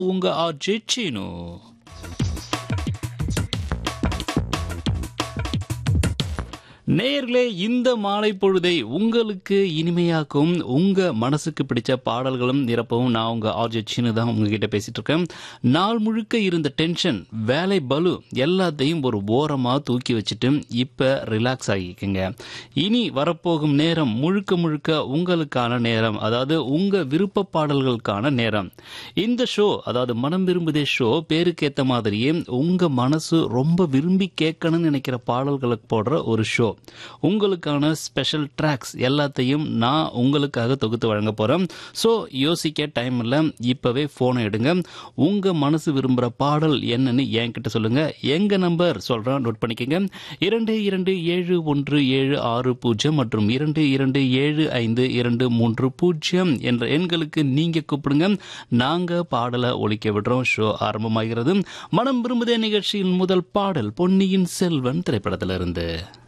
உங்க ஆர்ஜே சீனு நேர்களே இந்த மாலை பொழுதை உங்களுக்கு இனிமையாக்கும் உங்க மனசுக்கு பிடிச்ச பாடல்களும் நிரப்பவும் நான் உங்க ஆர்ஜே சீனு தான் உங்ககிட்ட பேசிட்டு இருக்கேன் நாள் முழுக்க இருந்த டென்ஷன் வேலை பலு எல்லாத்தையும் ஒரு ஓரமா தூக்கி வச்சுட்டு இப்ப ரிலாக்ஸ் ஆகிக்கங்க இனி வரப்போகும் நேரம் முழுக்க முழுக்க உங்களுக்கான நேரம் அதாவது உங்க விருப்ப பாடல்களுக்கான நேரம் இந்த ஷோ அதாவது மனம் விரும்புதே ஷோ பேருக்கேத்த மாதிரியே உங்க மனசு ரொம்ப விரும்பி கேட்கணும்னு நினைக்கிற பாடல்களுக்கு போடுற ஒரு ஷோ உங்களுக்கான ஸ்பெஷல் ட்ராக்ஸ் எல்லாத்தையும் நான் உங்களுக்காக தொகுத்து வழங்க போறேன் ஸோ யோசிக்க டைம் இல்லை இப்பவே போனை எடுங்க உங்க மனசு விரும்புற பாடல் என்னன்னு என்கிட்ட சொல்லுங்க எங்க நம்பர் சொல்றேன் நோட் பண்ணிக்கங்க இரண்டு இரண்டு ஏழு ஒன்று ஏழு ஆறு பூஜ்ஜியம் மற்றும் இரண்டு இரண்டு ஏழு ஐந்து இரண்டு மூன்று பூஜ்ஜியம் என்ற எண்களுக்கு நீங்க கூப்பிடுங்க நாங்க பாடலை ஒழிக்க விடுறோம் ஷோ ஆரம்பமாகிறது மனம் விரும்புதே நிகழ்ச்சியின் முதல் பாடல் பொன்னியின் செல்வன் திரைப்படத்திலிருந்து